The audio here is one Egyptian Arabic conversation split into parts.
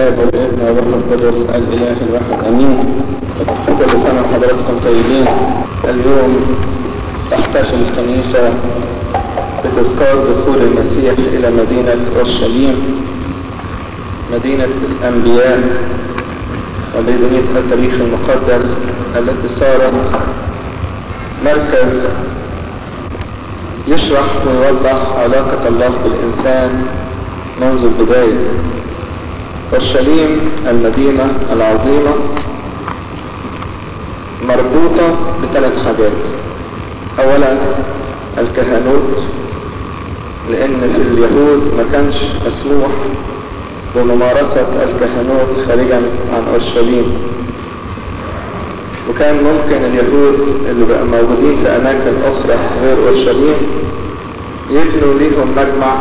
الآب والابن والروح القدس الإله الواحد أمين كل سنة وحضراتكم طيبين اليوم تحتفل الكنيسة بتذكار دخول المسيح إلى مدينة أورشليم مدينة الأنبياء ومدينة التاريخ المقدس التي صارت مركز يشرح ويوضح علاقة الله بالإنسان منذ البداية أورشليم المدينة العظيمة مربوطة بثلاث حاجات أولا الكهنوت لأن اليهود ما كانش مسموح بممارسة الكهنوت خارجا عن أورشليم وكان ممكن اليهود اللي بقى موجودين في أماكن أخرى غير أورشليم يبنوا ليهم مجمع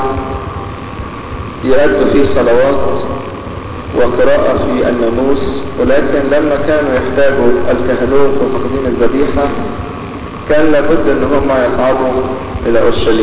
يأدوا فيه صلوات وقراءة في الناموس ولكن لما كانوا يحتاجوا الكهنوت وتقديم الذبيحة كان لابد ان هم يصعدوا الى اورشليم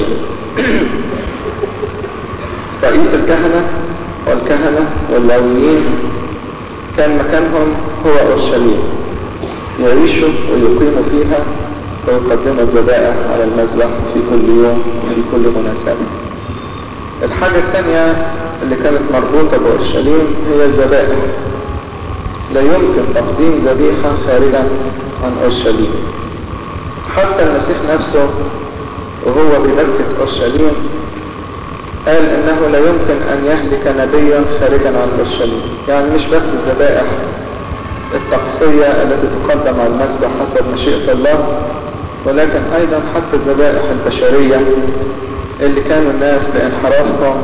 رئيس الكهنة والكهنة واللاويين كان مكانهم هو اورشليم يعيشوا ويقيموا فيها ويقدموا الذبائح على المذبح في كل يوم وفي كل مناسبة الحاجة الثانية اللي كانت مربوطة بأورشليم هي الذبائح لا يمكن تقديم ذبيحة خارجا عن أورشليم حتى المسيح نفسه وهو بملكة أورشليم قال انه لا يمكن ان يهلك نبيا خارجا عن اورشليم يعني مش بس الذبائح الطقسية التي تقدم على المسبح حسب مشيئة الله ولكن ايضا حتى الذبائح البشرية اللي كانوا الناس بانحرافهم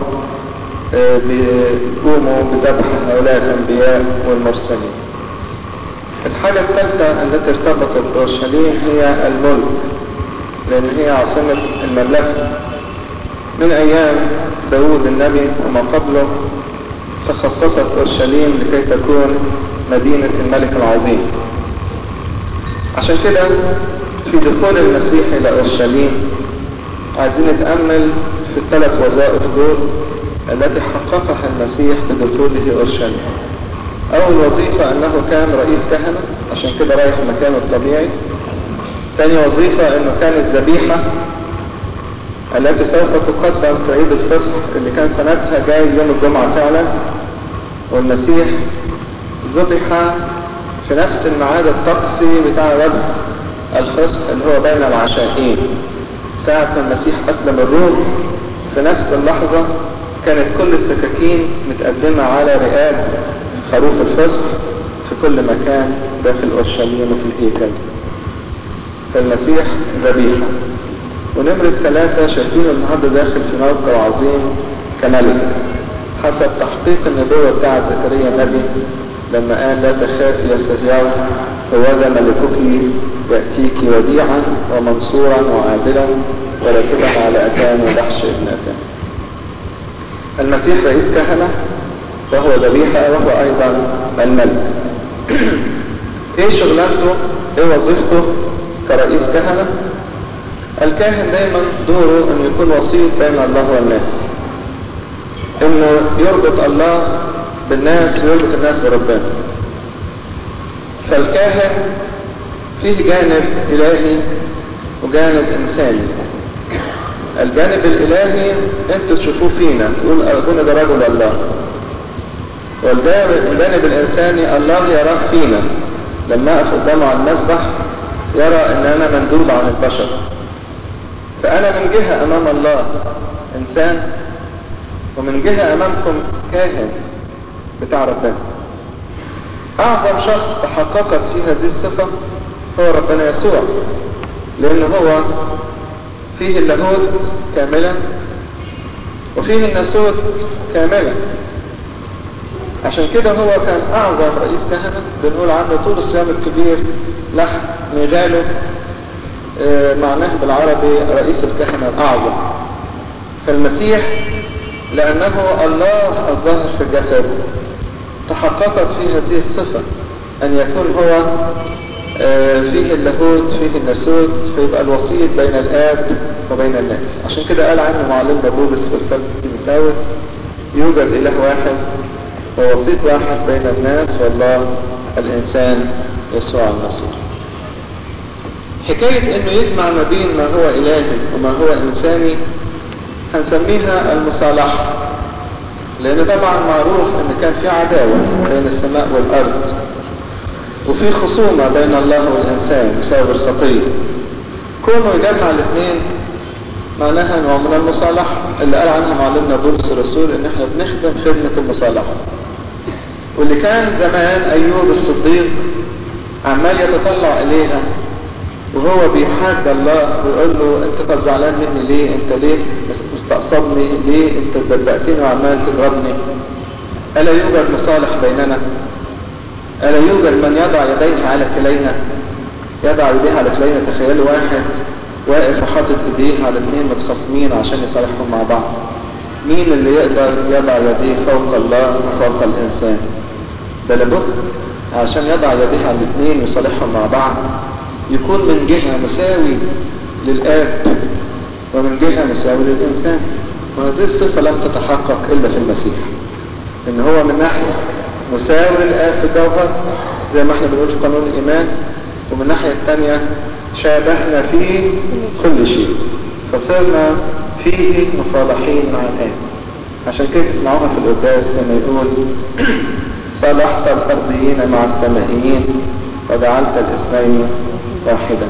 بيقوموا بذبح هؤلاء الانبياء والمرسلين الحاجة الثالثة التي ارتبطت بأورشليم هي الملك لأن هي عاصمة المملكة من أيام داود النبي وما قبله تخصصت أورشليم لكي تكون مدينة الملك العظيم عشان كده في دخول المسيح إلى أورشليم عايزين نتأمل في الثلاث وظائف دول التي حققها المسيح بدخوله أورشليم أول وظيفة أنه كان رئيس كهنة عشان كده رايح مكانه الطبيعي ثاني وظيفة أنه كان الذبيحة التي سوف تقدم في عيد الفصح اللي كان سنتها جاي يوم الجمعة فعلا والمسيح ذبح في نفس الميعاد الطقسي بتاع ذبح الفصح اللي هو بين العشائين ساعة ما المسيح أسلم الروم في نفس اللحظة كانت كل السكاكين متقدمة على رئاب خروف الفصح في كل مكان داخل أورشليم وفي الهيكل فالمسيح ذبيحة ونمرة ثلاثة شايفين النهاردة داخل في موقع عظيم كملك حسب تحقيق النبوة بتاعة زكريا النبي لما قال لا تخاف يا سرياو هو ذا ملكك يأتيك وديعا ومنصورا وعادلا وراكبا على أتان وبحش ابن أتان المسيح رئيس كهنة وهو ذبيحة وهو أيضا الملك ايه شغلانته ايه وظيفته كرئيس كهنة الكاهن دايما دوره انه يكون وسيط بين الله والناس انه يربط الله بالناس ويربط الناس بربنا فالكاهن فيه جانب الهي وجانب انساني الجانب الالهي انتوا تشوفوه فينا تقول ابونا ده رجل الله والجانب الانساني الله يراه فينا لما اقف قدامه على المسبح يرى ان انا مندوب عن البشر فأنا من جهة أمام الله إنسان ومن جهة أمامكم كاهن بتاع ربنا أعظم شخص تحققت في هذه الصفة هو ربنا يسوع لأن هو فيه اللاهوت كاملا وفيه الناسوت كاملا عشان كده هو كان أعظم رئيس كهنة بنقول عنه طول الصيام الكبير لحم نغاله معناه بالعربي رئيس الكهنة الأعظم فالمسيح لأنه الله الظاهر في الجسد تحققت في هذه الصفة أن يكون هو فيه اللاهوت فيه الناسوت فيبقى الوسيط بين الآب وبين الناس عشان كده قال عنه معلمنا بولس في رسالة تيموثاوس يوجد إله واحد ووسيط واحد بين الناس والله الإنسان يسوع المسيح حكاية انه يجمع ما بين ما هو الهي وما هو انساني هنسميها المصالحة لان طبعا معروف ان كان في عداوة بين السماء والارض وفي خصومة بين الله والانسان بسبب الخطية كونه يجمع الاثنين معناها نوع من المصالحة اللي قال عنها معلمنا بولس الرسول ان احنا بنخدم خدمة المصالحة واللي كان زمان ايوب الصديق عمال يتطلع اليها وهو بيحاد الله ويقول له انت طب زعلان مني ليه انت ليه مستقصدني ليه انت دبقتني وعمال تضربني ألا يوجد مصالح بيننا ألا يوجد من يضع يديه على كلينا يضع يديه على كلينا تخيلوا واحد واقف وحاطط ايديه على اثنين متخاصمين عشان يصالحهم مع بعض مين اللي يقدر يضع يديه فوق الله وفوق الإنسان ده لابد عشان يضع يديه على الاثنين ويصالحهم مع بعض يكون من جهة مساوي للآب ومن جهة مساوي للإنسان وهذه الصفة لم تتحقق إلا في المسيح إن هو من ناحية مساوي للآب في الجوهر زي ما احنا بنقول في قانون الإيمان ومن الناحية الثانية شابهنا فيه كل شيء فصرنا فيه مصالحين مع الآب عشان كده تسمعوها في القداس لما يقول صالحت الأرضيين مع السمائيين وجعلت الاثنين واحدا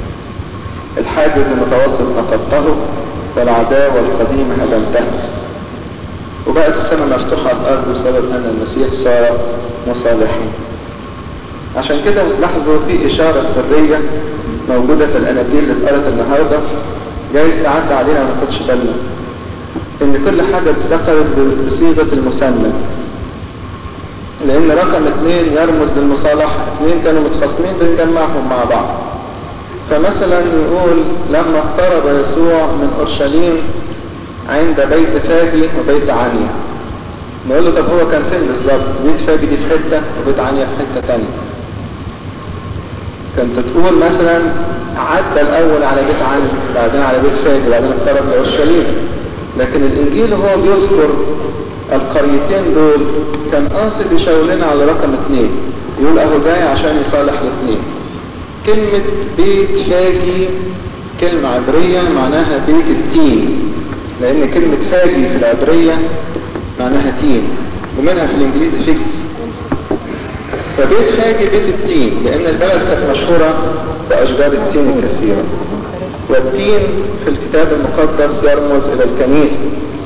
الحاجز المتوسط نقضته والعداوة القديمة هدمتها وبقت السماء مفتوحة على الأرض بسبب أن المسيح صار مصالحا عشان كده لاحظوا في إشارة سرية موجودة في الأناجيل اللي اتقالت النهاردة جايز تعدي علينا ما ناخدش بالنا إن كل حاجة اتذكرت بصيغة المثنى لأن رقم اثنين يرمز للمصالحة اثنين كانوا متخاصمين بنجمعهم مع بعض فمثلا يقول لما اقترب يسوع من أورشليم عند بيت فاجي وبيت عنيا نقول له طب هو كان فين بالظبط بيت فاجي دي في حتة وبيت عنيا في حتة تانية كنت تقول مثلا عدى الأول على بيت عنيا بعدين على بيت فاجي بعدين اقترب لأورشليم لكن الإنجيل هو بيذكر القريتين دول كان قاصد يشاور لنا على رقم اثنين يقول اهو جاي عشان يصالح الاثنين كلمة بيت فاجي كلمة عبرية معناها بيت التين لان كلمة فاجي في العبرية معناها تين ومنها في الانجليزي فيكس فبيت فاجي بيت التين لان البلد كانت مشهورة باشجار التين الكثيرة والتين في الكتاب المقدس يرمز الى الكنيسة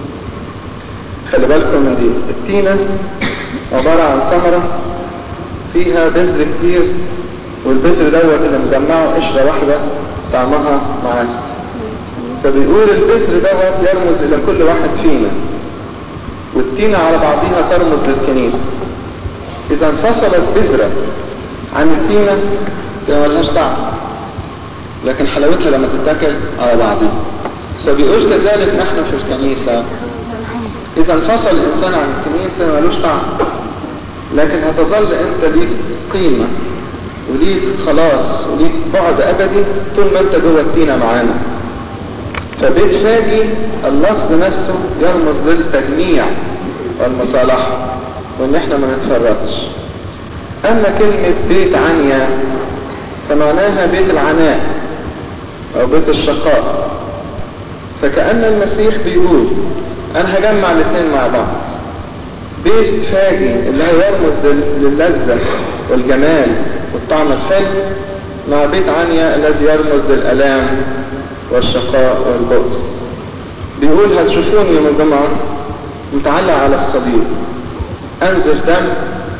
خلي بالكم من دي التينة عبارة عن ثمرة فيها بذر كتير والبذر دوت اللي مجمعه قشرة واحدة طعمها معاس فبيقول البذر دوت يرمز إلى كل واحد فينا والتينة على بعضها ترمز للكنيسة إذا انفصلت بذرة عن التينة يبقى ملهاش طعم لكن حلاوتها لما تتاكل على بعضها فبيقول كذلك نحن في الكنيسة إذا انفصل الإنسان عن الكنيسة ملوش طعم لكن هتظل أنت ليك قيمة وليك خلاص وليك بعد أبدي طول ما أنت جوه التينة معانا فبيت فاجي اللفظ نفسه يرمز للتجميع والمصالحة وإن إحنا ما نتفرطش أما كلمة بيت عنيا فمعناها بيت العناء أو بيت الشقاء فكأن المسيح بيقول انا هجمع الاثنين مع بعض بيت فاجي اللي هو يرمز للذة والجمال والطعم الحلو مع بيت عنيا الذي يرمز للألام والشقاء والبؤس بيقول هتشوفوني يوم الجمعة متعلق على الصليب انزف دم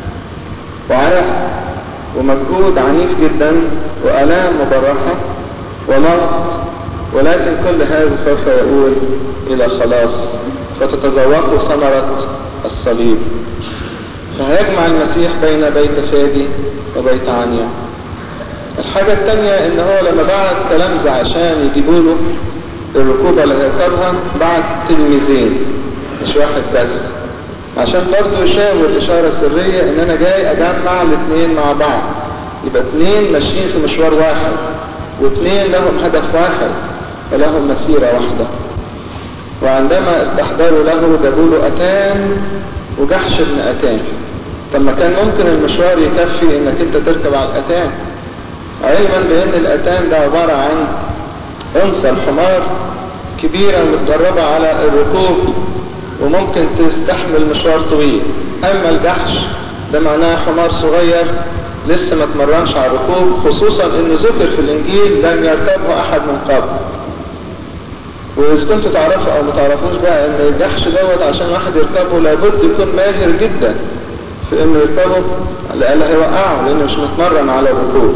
وعرق ومجهود عنيف جدا وألام مبرحة ومرض ولكن كل هذا سوف يقول إلى خلاص فتتذوقوا ثمرة الصليب فهيجمع المسيح بين بيت فادي وبيت عنيا الحاجة الثانية ان هو لما بعت تلامذة عشان يجيبوا له الركوبة اللي هيركبها بعت تلميذين مش واحد بس عشان برضه يشاور إشارة سرية ان انا جاي اجمع الاثنين مع بعض يبقى اثنين ماشيين في مشوار واحد واثنين لهم هدف واحد ولهم مسيرة واحدة وعندما استحضروا له جابوا له أتان وجحش ابن أتان طب ما كان ممكن المشوار يكفي انك انت تركب على الأتان علما بان الأتان ده عبارة عن أنثى الحمار كبيرة متدربة على الركوب وممكن تستحمل مشوار طويل أما الجحش ده معناه حمار صغير لسه ما تمرنش على الركوب خصوصا انه ذكر في الانجيل لم يركبه احد من قبل واذا كنتوا تعرفوا او ما تعرفوش بقى ان الجحش دوت عشان واحد يركبه لابد يكون ماهر جدا في انه يركبه لألا هيوقعه لانه مش متمرن على الركوب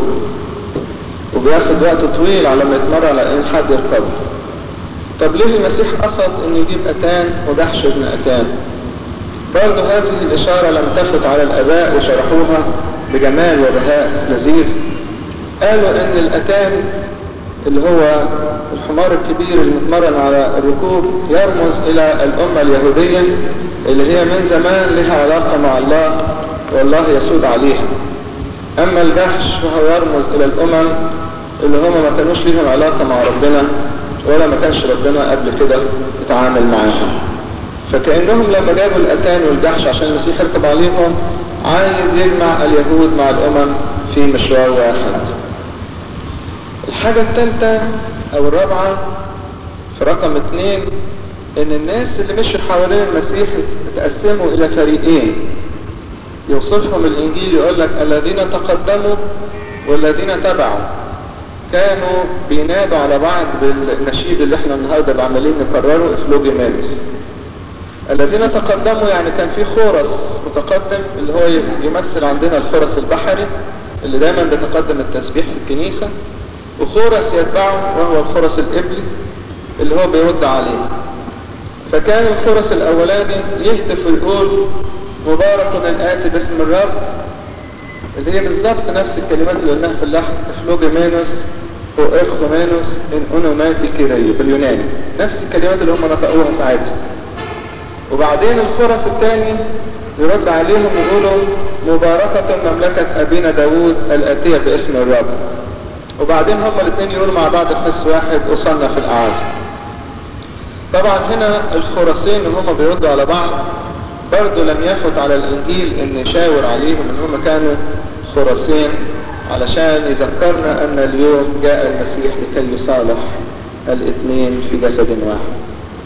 وبياخد وقت طويل على ما يتمرن على ان حد يركبه طب ليه المسيح قصد انه يجيب اتان وجحش ابن اتان برضه هذه الاشارة لم تفت على الاباء وشرحوها بجمال وبهاء لذيذ قالوا ان الاتان اللي هو الحمار الكبير اللي متمرن على الركوب يرمز الى الامة اليهودية اللي هي من زمان لها علاقة مع الله والله يسود عليها اما الجحش فهو يرمز الى الامم اللي هم ما كانوش ليهم علاقة مع ربنا ولا ما كانش ربنا قبل كده يتعامل معاهم فكأنهم لما جابوا الاتان والجحش عشان المسيح يركب عليهم عايز يجمع اليهود مع الامم في مشوار واحد الحاجة الثالثة او الرابعة في رقم اثنين ان الناس اللي مشوا حوالين المسيح اتقسموا الى فريقين يوصفهم الانجيل يقول لك الذين تقدموا والذين تبعوا كانوا بينادوا على بعض بالنشيد اللي احنا النهاردة عمالين نكرره افلوجي مانوس الذين تقدموا يعني كان في خورس متقدم اللي هو يمثل عندنا الخورس البحري اللي دايما بيتقدم التسبيح في الكنيسة وخورس يتبعه وهو الخورس الإبلي اللي هو بيرد عليه فكان الخورس الأولاني يهتف ويقول مبارك الآتي باسم الرب اللي هي بالظبط نفس الكلمات اللي قلناها في اللحن افلوجيمانوس وإرخومانوس إن أونوماتي كيري باليوناني نفس الكلمات اللي هم نطقوها ساعتها وبعدين الخرس الثاني يرد عليهم ويقولوا مباركة مملكة أبينا داود الآتية باسم الرب وبعدين هما الاثنين يقولوا مع بعض في حس واحد وصلنا في الأعاد طبعا هنا الخرسين اللي هما بيردوا على بعض برضو لم يفت على الإنجيل إن يشاور عليهم إن هما كانوا خرسين علشان يذكرنا أن اليوم جاء المسيح لكي يصالح الاثنين في جسد واحد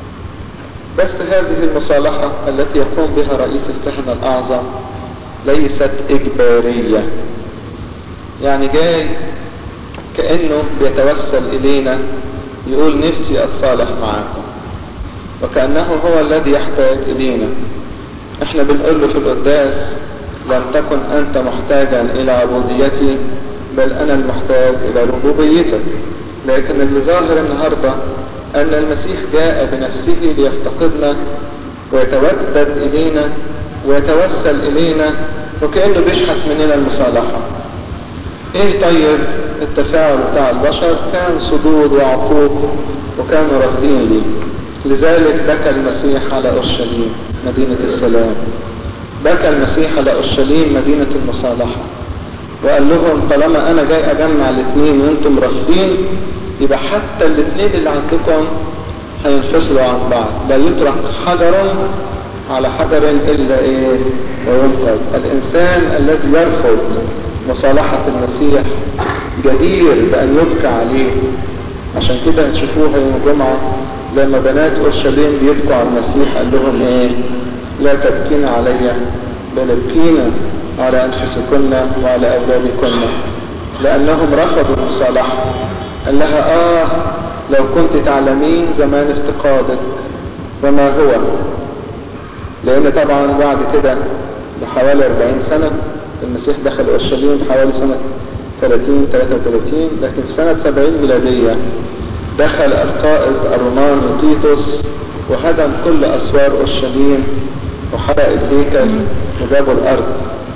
بس هذه المصالحة التي يقوم بها رئيس الكهنة الأعظم ليست إجبارية يعني جاي كأنه بيتوسل إلينا يقول نفسي أتصالح معاكم وكأنه هو الذي يحتاج إلينا احنا بنقول له في القداس لم تكن أنت محتاجا إلى عبوديتي بل أنا المحتاج إلى ربوبيتك لكن اللي ظاهر النهاردة أن المسيح جاء بنفسه ليفتقدنا ويتودد إلينا ويتوسل إلينا وكأنه بيشحت مننا المصالحة إيه طيب التفاعل بتاع البشر كان صدود وعقوق وكانوا رافضين ليه لذلك بكى المسيح على أورشليم مدينة السلام بكى المسيح على أورشليم مدينة المصالحة وقال لهم طالما أنا جاي أجمع الاثنين وأنتم رافضين يبقى حتى الاثنين اللي عندكم هينفصلوا عن بعض لا يترك حجر على حجر إلا إيه وينقض الإنسان الذي يرفض مصالحة المسيح جدير بأن يبكى عليه عشان كده هتشوفوها يوم الجمعة لما بنات أورشليم بيبكوا على المسيح قال لهم إيه لا تبكين علي بل ابكينا على أنفسكن وعلى أولادكن لأنهم رفضوا المصالحة قال لها آه لو كنت تعلمين زمان افتقادك وما هو لأن طبعا بعد كده بحوالي 40 سنة المسيح دخل أورشليم حوالي سنة 30 33 لكن في سنة 70 ميلادية دخل القائد الروماني تيتوس وهدم كل أسوار أورشليم وحرق الهيكل وجابوا الأرض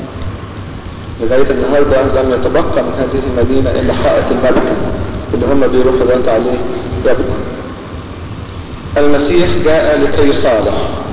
لغاية النهاردة لم يتبقى من هذه المدينة إلا حائط الملك اللي هم بيروحوا دلوقتي عليه يبقى المسيح جاء لكي يصالح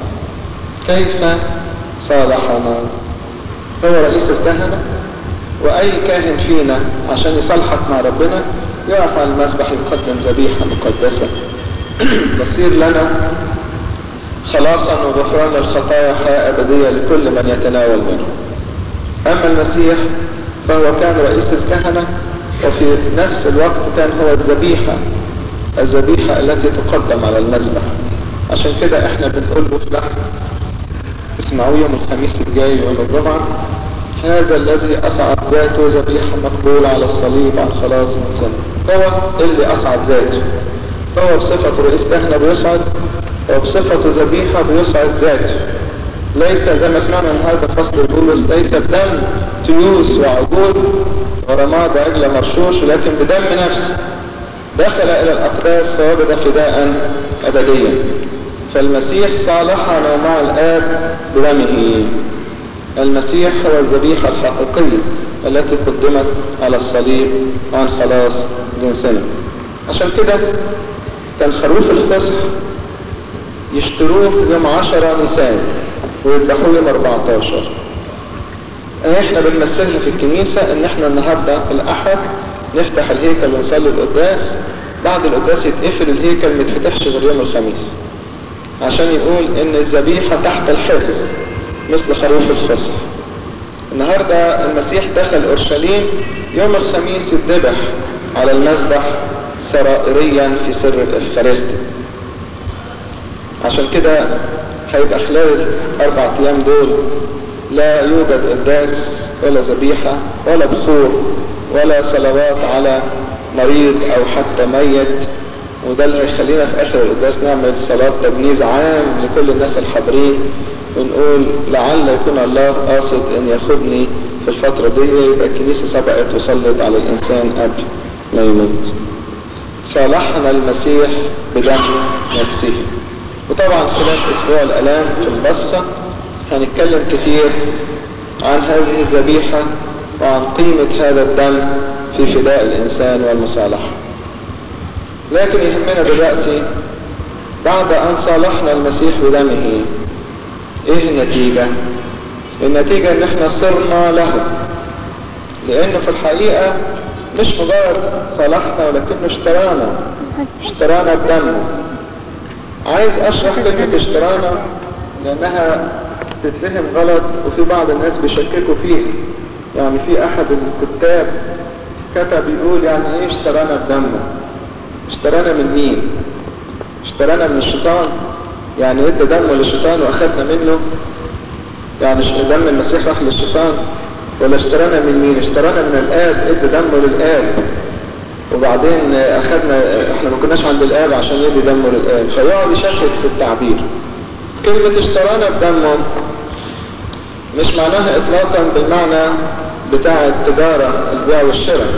كيف صالحنا هو رئيس الكهنة وأي كاهن فينا عشان يصالحك مع ربنا يقف على المسبح يقدم ذبيحة مقدسة تصير لنا خلاصا وغفران الخطايا حياة أبدية لكل من يتناول منه أما المسيح فهو كان رئيس الكهنة وفي نفس الوقت كان هو الذبيحة الذبيحة التي تقدم على المذبح عشان كده احنا بنقول له في لحن اسمعوا يوم الخميس الجاي يوم الجمعة هذا الذي أصعد ذاته ذبيحة مقبولة على الصليب عن خلاص الإنسان هو اللي أصعد ذاته هو بصفة رئيس كهنة بيصعد وبصفة ذبيحة بيصعد ذاته ليس زي ما سمعنا النهارده فصل بولس ليس بدم تيوس وعجول ورماد عجل مرشوش لكن بدم نفسه دخل إلى الأقداس فوجد فداء أبديا فالمسيح صالحنا مع الآب بدمه المسيح هو الذبيحة الحقيقية التي قدمت على الصليب عن خلاص جنسنا عشان كده كان خروف الفصح يشتروه في يوم 10 نيسان ويذبحوه يوم 14 احنا بنمثلها في الكنيسة ان احنا النهاردة الاحد نفتح الهيكل ونصلي القداس بعد القداس يتقفل الهيكل ما يتفتحش غير يوم الخميس عشان يقول ان الذبيحة تحت الحفظ مثل خروف الفصح النهاردة المسيح دخل اورشليم يوم الخميس يتذبح على المذبح سرائريا في سر الافخارستي عشان كده هيبقى خلال اربع ايام دول لا يوجد قداس ولا ذبيحة ولا بخور ولا صلوات على مريض او حتى ميت وده اللي هيخلينا في اخر القداس نعمل صلاة تجنيز عام لكل الناس الحاضرين ونقول لعل يكون الله قاصد ان ياخدني في الفترة دي يبقى الكنيسة سبقت وصلت على الانسان قبل ما يموت صالحنا المسيح بدم نفسه وطبعا خلال اسبوع الالام في البصخة هنتكلم كتير عن هذه الذبيحة وعن قيمة هذا الدم في فداء الإنسان والمصالحة لكن يهمنا دلوقتي بعد أن صالحنا المسيح بدمه إيه النتيجة؟ النتيجة إن إحنا صرنا له لأنه في الحقيقة مش مجرد صالحنا ولكنه اشترانا اشترانا بدمه عايز أشرح كلمة اشترانا لأنها تتفهم غلط وفي بعض الناس بيشككوا فيها يعني في أحد الكتاب كتب يقول يعني ايه اشترانا بدمه اشترانا من مين اشترانا من الشيطان يعني ادى دمه للشيطان واخدنا منه يعني دم المسيح راح للشيطان ولا اشترانا من مين اشترانا من الاب ادى دمه للاب وبعدين اخدنا احنا ما كناش عند الاب عشان يدي دمه للاب فيقعد يشكك في التعبير كلمة اشترانا بدمه مش معناها اطلاقا بالمعنى بتاع التجارة البيع والشراء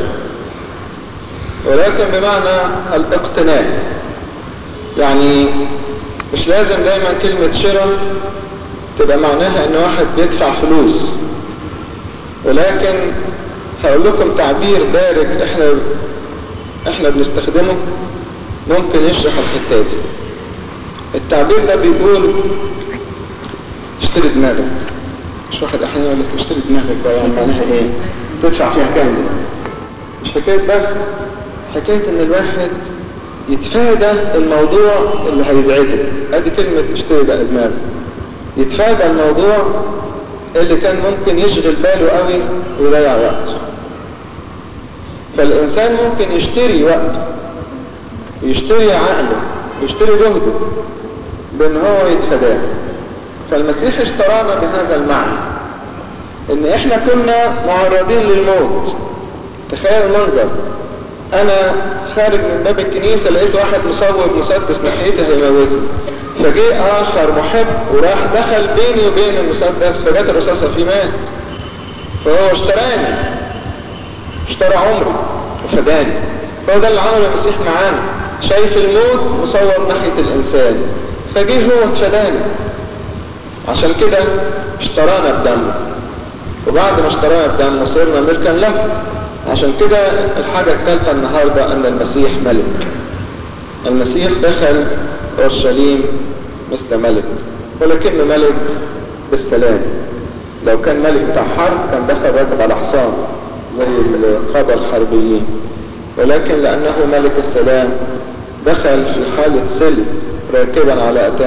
ولكن بمعنى الاقتناء يعني مش لازم دايما كلمة شراء تبقى معناها ان واحد بيدفع فلوس ولكن هقول لكم تعبير بارد احنا احنا بنستخدمه ممكن يشرح الحتة دي التعبير ده بيقول اشتري دماغك مش واحد احيانا يقول لك اشتري دماغك بقى يعني معناها ايه تدفع فيها كام دي مش حكايه بقى حكايه ان الواحد يتفادى الموضوع اللي هيزعجه ادي كلمه اشتري بقى دماغك يتفادى الموضوع اللي كان ممكن يشغل باله قوي ويضيع وقت فالانسان ممكن يشتري وقته ويشتري عقله ويشتري جهده بان هو يتفاداه فالمسيح اشترانا بهذا المعنى ان احنا كنا معرضين للموت تخيل المنظر انا خارج من باب الكنيسة لقيت واحد مصوب مسدس ناحيتي هيموتني فجاء اخر محب وراح دخل بيني وبين المسدس فجات الرصاصة فيه مات فهو اشتراني اشترى عمري وفداني هو ده اللي عمله المسيح معانا شايف الموت مصور ناحية الانسان فجه هو اتفداني عشان كده اشترانا بدمه وبعد ما اشترانا بدمه صرنا ملكا له عشان كده الحاجة الثالثة النهاردة ان المسيح ملك المسيح دخل اورشليم مثل ملك ولكنه ملك بالسلام لو كان ملك بتاع حرب كان دخل راكب على حصان زي القادة الحربيين ولكن لانه ملك السلام دخل في حالة سلم راكبا على اتان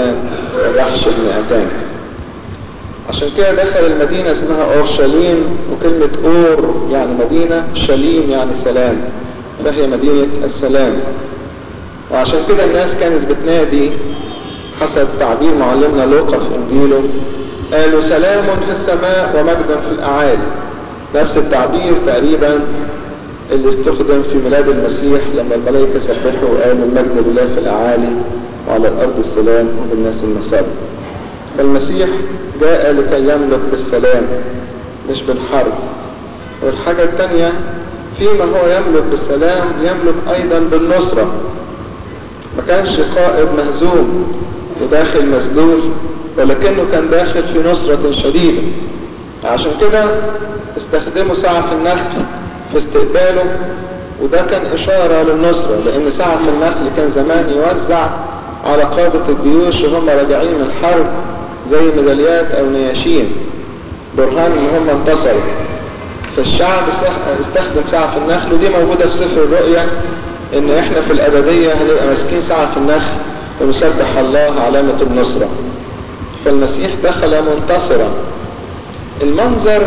وجحش بن أدام عشان كده دخل المدينة اسمها أورشليم وكلمة أور يعني مدينة شليم يعني سلام فهي مدينة السلام وعشان كده الناس كانت بتنادي حسب تعبير معلمنا لوقا في إنجيله قالوا سلام في السماء ومجد في الأعالي نفس التعبير تقريبا اللي استخدم في ميلاد المسيح لما الملائكة سبحوا وقالوا المجد لله في الأعالي وعلى الأرض السلام وبالناس المسار فالمسيح جاء لكي يملك بالسلام مش بالحرب والحاجة الثانية فيما هو يملك بالسلام يملك أيضا بالنصرة ما كانش قائد مهزوم وداخل مسدود ولكنه كان داخل في نصرة شديدة عشان كده استخدموا ساعة في النخل في استقباله وده كان إشارة للنصرة لأن ساعة في النخل كان زمان يوزع على قادة الجيوش وهم راجعين من الحرب زي ميداليات أو نياشين برهان إن هم انتصروا فالشعب استخدم ساعة في النخل ودي موجودة في سفر الرؤيا إن إحنا في الأبدية هنبقى ماسكين ساعة في النخل ونسبح الله علامة النصرة فالمسيح دخل منتصرا المنظر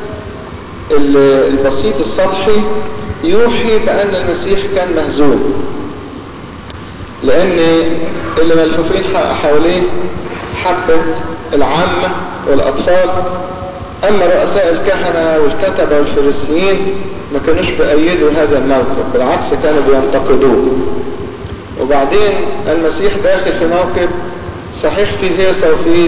البسيط السطحي يوحي بأن المسيح كان مهزوم لأن اللي ملفوفين حواليه حبة العامة والأطفال أما رؤساء الكهنة والكتبة والفريسيين ما كانوش بأيدوا هذا الموقف بالعكس كانوا بينتقدوه وبعدين المسيح داخل في موقف صحيح فيه هيصة وفيه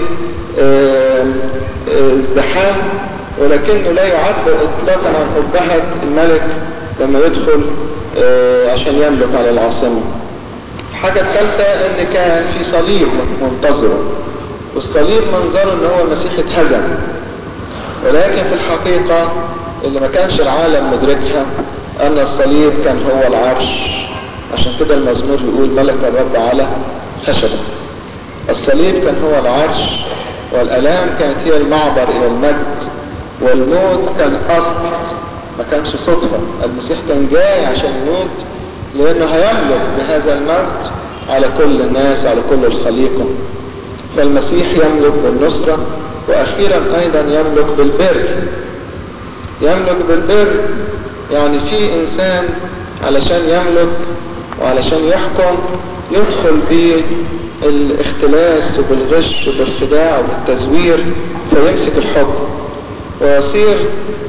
ازدحام ولكنه لا يعبر اطلاقا عن أبهة الملك لما يدخل عشان يملك على العاصمة الحاجة الثالثة ان كان في صليب منتظرة والصليب منظره ان هو المسيح اتهزم ولكن في الحقيقة اللي ما كانش العالم مدركها ان الصليب كان هو العرش عشان كده المزمور يقول ملك الرب على خشبه الصليب كان هو العرش والالام كانت هي المعبر الى المجد والموت كان قصد ما كانش صدفة المسيح كان جاي عشان يموت لأنه هيملك بهذا الموت على كل الناس على كل الخليقة فالمسيح يملك بالنصرة وأخيرا أيضا يملك بالبر يملك بالبر يعني في إنسان علشان يملك وعلشان يحكم يدخل بالاختلاس وبالغش وبالخداع وبالتزوير فيمسك الحكم ويصير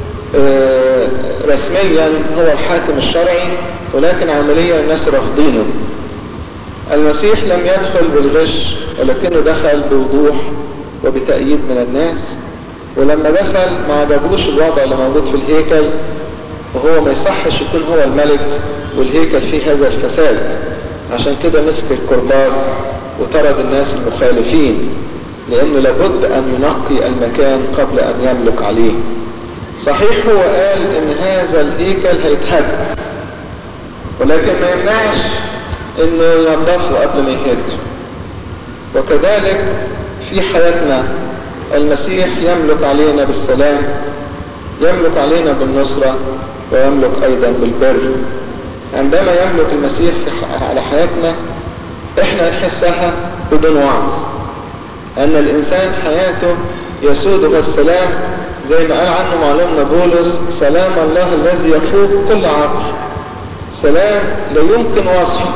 رسميا هو الحاكم الشرعي ولكن عمليا الناس رافضينه المسيح لم يدخل بالغش ولكنه دخل بوضوح وبتأييد من الناس ولما دخل ما عجبوش الوضع اللي موجود في الهيكل وهو ما يصحش يكون هو الملك والهيكل فيه هذا الفساد عشان كده مسك الكرباج وطرد الناس المخالفين لأنه لابد أن ينقي المكان قبل أن يملك عليه صحيح هو قال ان هذا الهيكل هيتهد ولكن ما يمنعش انه ينضفه قبل ما يهد وكذلك في حياتنا المسيح يملك علينا بالسلام يملك علينا بالنصرة ويملك ايضا بالبر عندما يملك المسيح على حياتنا احنا نحسها بدون وعظ ان الانسان حياته يسودها السلام زي ما قال عنه معلومنا بولس سلام الله الذي يفوق كل عقل سلام لا يمكن وصفه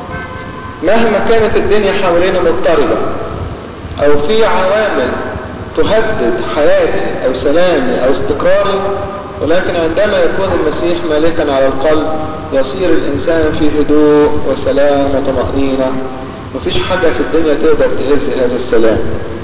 مهما كانت الدنيا حوالينا مضطربة او في عوامل تهدد حياتي او سلامي او استقراري ولكن عندما يكون المسيح مالكا على القلب يصير الانسان في هدوء وسلام وطمأنينة مفيش حاجة في الدنيا تقدر تهز هذا السلام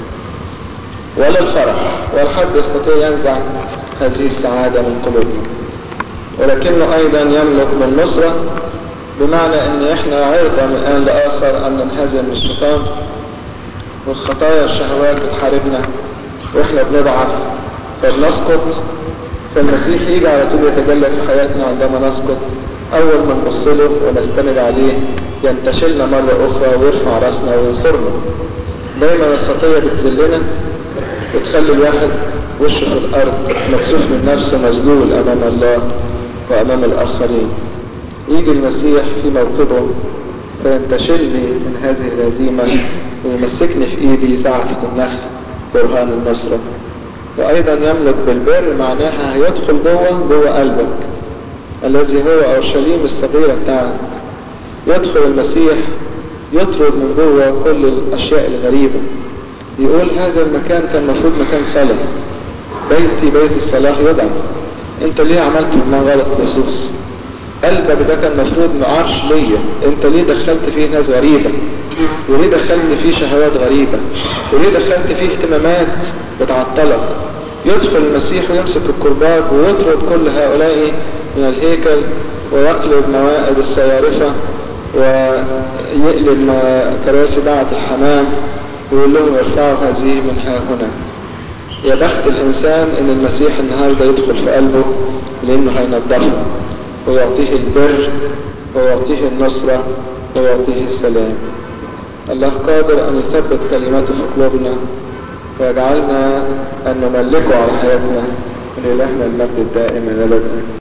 ولا الفرح ولا حد يستطيع ينزع هذه السعادة من قلوبنا ولكنه أيضا يملك بالنصرة بمعنى أن إحنا عرضة من آن لآخر أن ننهزم الشيطان والخطايا الشهوات بتحاربنا وإحنا بنضعف فبنسقط فالمسيح يجي على طول يتجلى في حياتنا عندما نسقط أول ما نبص له ونستند عليه ينتشلنا مرة أخرى ويرفع راسنا وينصرنا دايما الخطية بتذلنا بتخلي الواحد وشه في الأرض مكسوف من نفسه مذلول أمام الله وأمام الآخرين يجي المسيح في موكبه فينتشلني من هذه الهزيمة ويمسكني في ايدي زعفة النخل برهان النصرة وايضا يملك بالبر معناها هيدخل جوه جوه قلبك الذي هو اورشليم الصغيرة بتاعك يدخل المسيح يطرد من جوه كل الاشياء الغريبة يقول هذا المكان كان المفروض مكان صلاة بيتي بيت الصلاة يدعم انت ليه عملت ما غلط نصوص قلبك ده كان المفروض انه عرش ليا انت ليه دخلت فيه ناس غريبة وليه دخلت فيه شهوات غريبة وليه دخلت فيه اهتمامات بتعطلك يدخل المسيح ويمسك الكرباج ويطرد كل هؤلاء من الهيكل ويقلب موائد الصيارفة ويقلب كراسي بعض الحمام ويقول لهم ارفعوا هذه من ها هنا يا بخت الإنسان إن المسيح النهاردة يدخل في قلبه لأنه هينضفه ويعطيه البر ويعطيه النصرة ويعطيه السلام الله قادر أن يثبت كلماته في قلوبنا ويجعلنا أن نملكه على حياتنا لإلهنا المجد الدائم من أبدا